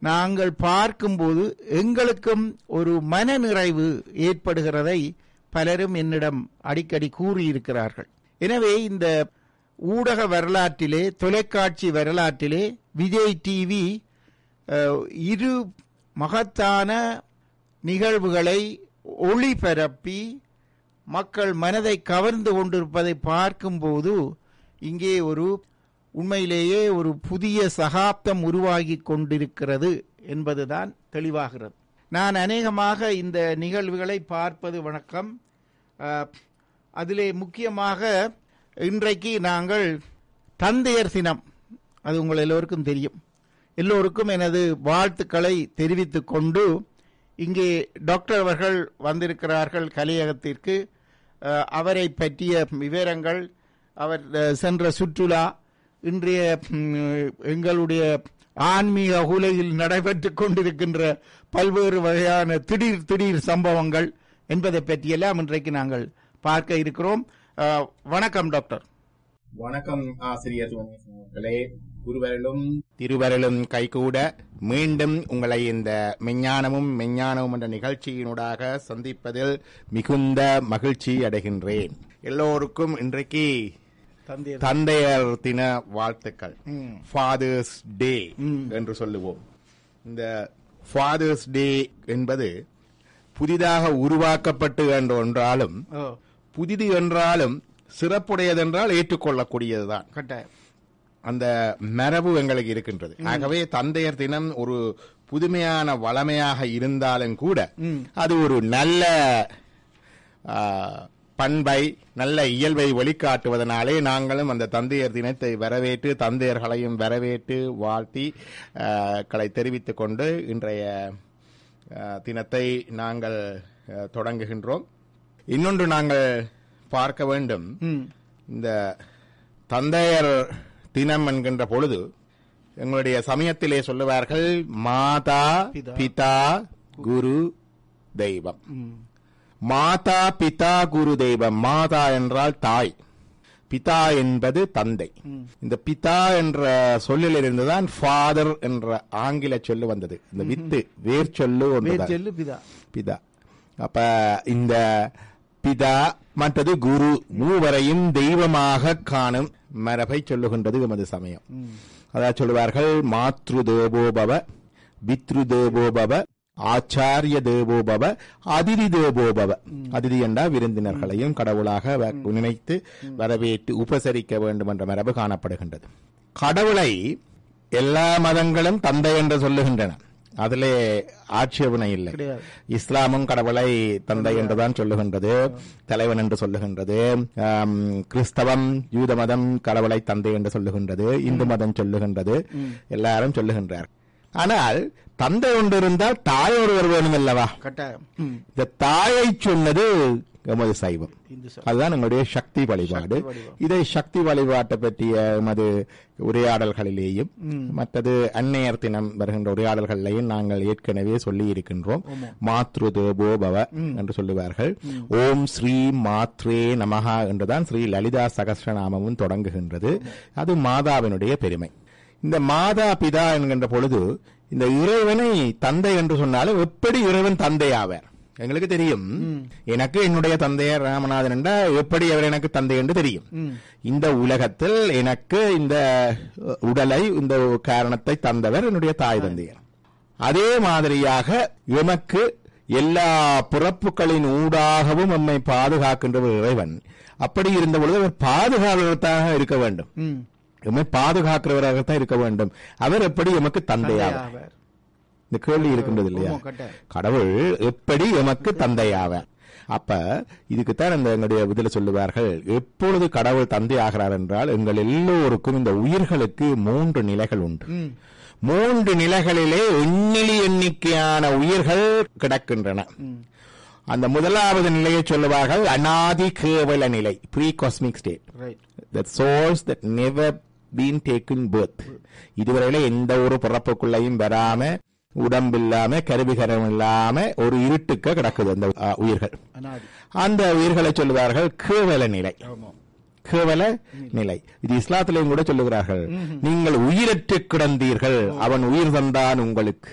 நாங்கள் பார்க்கும்போது எங்களுக்கும் ஒரு மனநிறைவு ஏற்படுகிறதை பலரும் என்னிடம் அடிக்கடி கூறியிருக்கிறார்கள் எனவே இந்த ஊடக வரலாற்றிலே தொலைக்காட்சி வரலாற்றிலே விஜய் டிவி அஹ், இரு மகத்தான நிகழ்வுகளை ஒளிபரப்பி மக்கள் மனதை கவர்ந்து கொண்டிருப்பதை பார்க்கும்போது இங்கே ஒரு உண்மையிலேயே ஒரு புதிய சகாப்தம் உருவாகி கொண்டிருக்கிறது என்பதுதான் தெளிவாகிறது நான் அநேகமாக இந்த நிகழ்வுகளை பார்ப்பது வணக்கம் அஹ், அதிலே முக்கியமாக இன்றைக்கு நாங்கள் தந்தையர் தினம் அது உங்கள் எல்லோருக்கும் தெரியும் எல்லோருக்கும் எனது வாழ்த்துக்களை தெரிவித்துக் கொண்டு இங்கே டாக்டர் அவர்கள் வந்திருக்கிறார்கள் கலையகத்திற்கு அஹ், அவரை பற்றிய விவரங்கள் அவர் அஹ், சென்ற சுற்றுலா இன்றைய ம், எங்களுடைய ஆன்மீக உலகில் நடைபெற்றுக் கொண்டிருக்கின்ற பல்வேறு வகையான திடீர் திடீர் சம்பவங்கள் என்பதை பற்றியெல்லாம் இன்றைக்கு நாங்கள் பார்க்க இருக்கிறோம் அஹ், வணக்கம் டாக்டர் வணக்கம் ஆசிரியர் சிவனேசன் அவர்களே குருவரலும் திருவரலும் கைகூட மீண்டும் உங்களை இந்த மெஞ்ஞானமும் மெஞ்ஞானமும் என்ற நிகழ்ச்சியினூடாக சந்திப்பதில் மிகுந்த மகிழ்ச்சி அடைகின்றேன் எல்லோருக்கும் இன்றைக்கு தந்தையர் தந்தையர் தின வாழ்த்துக்கள் ம். ஃபாதர்ஸ் டே ம். என்று சொல்லுவோம் இந்த ஃபாதர்ஸ் டே என்பது புதிதாக உருவாக்கப்பட்டு என்ற ஒன்றாலும் ஓ புதிது என்றாலும் சிறப்புடையதென்றால் ஏற்றுக்கொள்ளக்கூடியதுதான் கட்டாயம் அந்த மரபு எங்களுக்கு இருக்கின்றது ஆகவே தந்தையர் தினம் ஒரு புதுமையான வளமையாக இருந்தாலும் கூட ம். அது ஒரு நல்ல ஆ, பண்பை நல்ல இயல்பை வெளிக்காட்டுவதனாலே நாங்களும் அந்த தந்தையர் தினத்தை வரவேற்று தந்தையர்களையும் வரவேற்று வாழ்த்தி ஆ, களை தெரிவித்துக் கொண்டு இன்றைய ஆ, தினத்தை நாங்கள் ஆ, தொடங்குகின்றோம் இன்னொன்று நாங்கள் பார்க்க வேண்டும் ம் இந்த தந்தையர் தினம் என்கின்ற பொழுது எங்களுடைய சமயத்திலே சொல்லுவார்கள் மாதா பிதா. பிதா குரு தெய்வம் ம் மாதா பிதா குரு தெய்வம் மாதா என்றால் தாய் பிதா என்பது தந்தை ம். இந்த பிதா என்ற சொல்லில் இருந்துதான் ஃபாதர் என்ற ஆங்கில சொல்லு வந்தது இந்த வித்து வேர் சொல்லு ஒன்றுதான். வேர் செல்லு பிதா பிதா அப்ப இந்த பிதா மற்றது குரு மூவரையும் தெய்வமாக காணும் மரபை சொல்லுகின்றது எமது சமயம் ம் அதாவது சொல்லுவார்கள் மாத்ரு தேவோபவ பித்ரு தேவோபவ ஆச்சாரிய தேவோபவ அதிதி தேவோபவ அதிதி என்றா விருந்தினர்களையும் கடவுளாக வ- நினைத்து வரவேற்று உபசரிக்க வேண்டும் என்ற மரபு காணப்படுகின்றது கடவுளை எல்லா மதங்களும் தந்தை என்று சொல்லுகின்றன அதிலே ஆட்சேபனை இல்லை கிடையாது. இஸ்லாமும் கடவுளை தந்தை என்றுதான் சொல்லுகின்றது தலைவன் என்று சொல்லுகின்றது ஆம், கிறிஸ்தவம் யூத மதம் கடவுளை தந்தை என்று சொல்லுகின்றது இந்து மதம் சொல்லுகின்றது எல்லாரும் சொல்லுகின்றார் ஆனால் தந்தை ஒன்று இருந்தால் தாய் ஒருவர் வேணும் அல்லவா கட்டாயம் ம் இந்த தாயை சொன்னது எமது சைவம் இந்து ச- அதுதான் நம்முடைய சக்தி வழிபாடு சக்தி வழிபாடு. இதை சக்தி வழிபாட்டை பற்றிய எமது உரையாடல்களிலேயும் மற்றது அன்னையர் தினம் வருகின்ற உரையாடல்களிலேயும் நாங்கள் ஏற்கனவே சொல்லி இருக்கின்றோம் மாத்ரு தேவோ பவ என்று சொல்லுவார்கள் ஓம் ஸ்ரீ மாத்ரே நமஹா என்றுதான் ஸ்ரீ லலிதா சகஸ்ரநாமமும் தொடங்குகின்றது அது மாதாவினுடைய பெருமை இந்த மாதா பிதா என்கின்ற பொழுது இந்த இறைவனை தந்தை என்று சொன்னாலும் எப்படி இறைவன் தந்தை ஆவார் எங்களுக்கு தெரியும் எனக்கு என்னுடைய தந்தையர் ராமநாதன் என்றா எப்படி அவர் எனக்கு தந்தை என்று தெரியும் இந்த உலகத்தில் எனக்கு இந்த உடலை இந்த காரணத்தை தந்தவர் என்னுடைய தாய் தந்தையர் அதே மாதிரியாக எமக்கு எல்லா பிறப்புகளின் ஊடாகவும் நம்மை பாதுகாக்கின்றவர் இறைவன் அப்படி இருந்த பொழுது அவர் பாதுகாவலராக இருக்க வேண்டும் ம் எம்மை பாதுகாக்கிறவராகத்தான் இருக்க வேண்டும் அவர் எப்படி எமக்கு தந்தையாவார் தந்தையாவார். இந்த கேள்வி இருக்கின்றது இல்லையா ஆமா, கட்டாயம். கடவுள் எப்படி எமக்கு தந்தையாவார் அப்ப இதுக்குத்தான் இந்த எங்களுடைய இதுல சொல்லுவார்கள் எப்பொழுது கடவுள் தந்தை ஆகிறார் என்றால் எங்கள் எல்லோருக்கும் இந்த உயிர்களுக்கு மூன்று நிலைகள் உண்டு ம் மூன்று நிலைகளிலே எண்ணிலி எண்ணிக்கையான உயிர்கள் கிடக்கின்றன அந்த முதலாவது நிலையை சொல்லுவார்கள் அனாதி கேவல நிலை pre cosmic state right the souls that never been taken birth இதுவரையில எந்த ஒரு பிறப்புக்குள்ளையும் வராம உடம்பில்லாம கருவிகரம் இல்லாம ஒரு இருட்டுக்க கிடக்குது அந்த அஹ், உயிர்கள் அனாதி அந்த உயிர்களை சொல்லுவார்கள் கேவல நிலை ஆமாம் கேவல நிலை இது இஸ்லாத்திலையும் கூட சொல்லுகிறார்கள் நீங்கள் உயிரற்று கிடந்தீர்கள் அவன் உயிர் தந்தான் உங்களுக்கு